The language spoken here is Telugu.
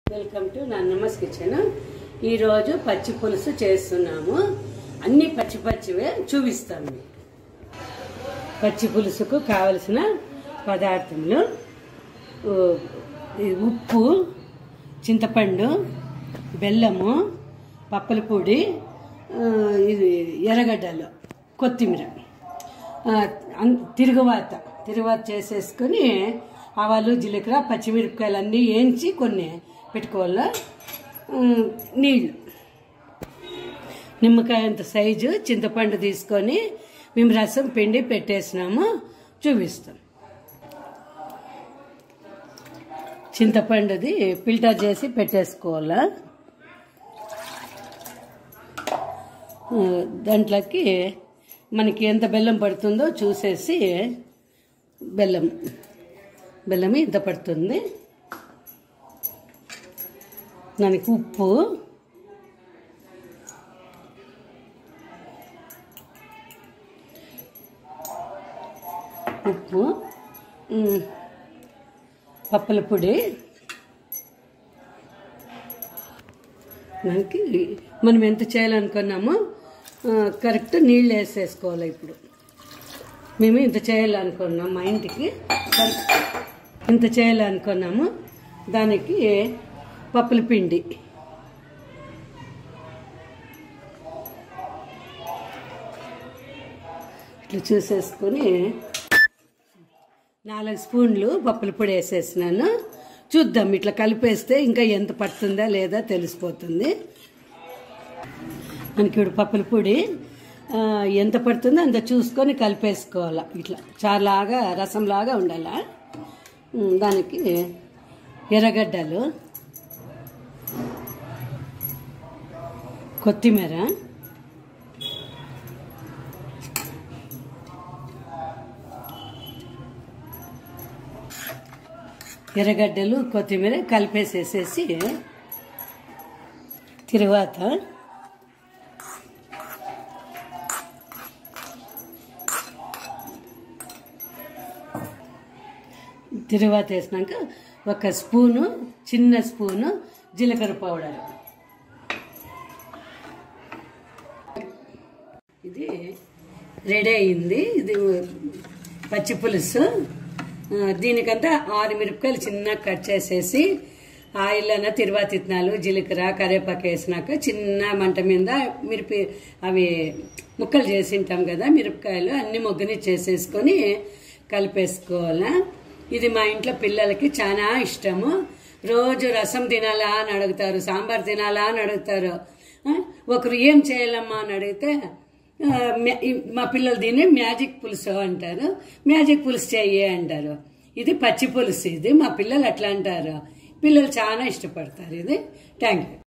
వెల్కమ్ టు నన్నమ్మస్ కిచెన్ ఈరోజు పచ్చి పులుసు చేస్తున్నాము అన్ని పచ్చి పచ్చివే చూపిస్తాము పచ్చి పులుసుకు కావలసిన పదార్థములు ఉ, ఈ ఉప్పు చింతపండు బెల్లము పప్పల పొడి ఆ, ఇది ఎర్రగడ్డలు కొత్తిమీర ఆ, అన్- తిరుగువాత తిరుగువాత చేసేసుకొని ఆవాలు జీలకర్ర పచ్చిమిరపకాయలు అన్నీ వేయించి కొన్ని పెట్టుకోవాలి ఉమ్, నీళ్ళు నిమ్మకాయ అంత సైజు చింతపండు తీసుకొని మేము రసం పిండి పెట్టేసినాము చూపిస్తాం చింతపండుది ఫిల్టర్ చేసి పెట్టేసుకోవాలా ఆ, దాంట్లోకి మనకి ఎంత బెల్లం పడుతుందో చూసేసి బెల్లం బెల్లం ఇంత పడుతుంది దానికి ఉప్పు ఉప్పు ఉమ్, పప్పుల పొడి మనకి మనం ఎంత చేయాలనుకున్నామో ఆ, కరెక్ట్ నీళ్ళు వేసేసుకోవాలి ఇప్పుడు మేము ఇంత చేయాలనుకున్నాం మా ఇంటికి కరెక్ట్ ఇంత చేయాలనుకున్నాము దానికి పప్పుల పిండి ఇట్లా చూసేసుకొని నాలుగు స్పూన్లు పప్పుల పొడి వేసేసినాను చూద్దాం ఇట్లా కలిపేస్తే ఇంకా ఎంత పడుతుందా లేదా తెలిసిపోతుంది మనకి ఇప్పుడు పప్పుల పొడి ఆ, ఎంత పడుతుందో అంత చూసుకొని కలిపేసుకోవాలి ఇట్లా చాలాగా రసంలాగా ఉండాలా ఉమ్, దానికి ఎర్రగడ్డలు కొత్తిమీర ఎర్రగడ్డలు కొత్తిమీర కలిపేసేసేసి తరువాత తరువాత వేసినాక ఒక స్పూను చిన్న స్పూను జీలకర్ర పౌడర్ ఇది రెడీ అయింది ఇది పచ్చి పులుసు ఆ, దీనికంతా ఆరు మిరపకాయలు చిన్న కట్ చేసేసి ఆయిల్ అన్న తిరువాత ఇత్తనాలు జీలకర్ర కరివేపాకు వేసినాక చిన్న మంట మీద మిరపి అవి ముక్కలు చేసి ఉంటాం కదా మిరపకాయలు అన్ని మొగ్గని చేసేసుకొని కలిపేసుకోవాలా ఇది మా ఇంట్లో పిల్లలకి చాలా ఇష్టము రోజు రసం తినాలా అని అడుగుతారు సాంబార్ తినాలా అని అడుగుతారు ఆ, ఒకరు ఏం చేయాలమ్మా అని అడిగితే ఆ, మ్యా- ఈ- మా పిల్లలు దీన్ని మ్యాజిక్ పులుసు అంటారు మ్యాజిక్ పులుసు చెయ్యి అంటారు ఇది పచ్చి పులుసు ఇది మా పిల్లలు అట్లా అంటారు పిల్లలు చాలా ఇష్టపడతారు ఇది థ్యాంక్ యూ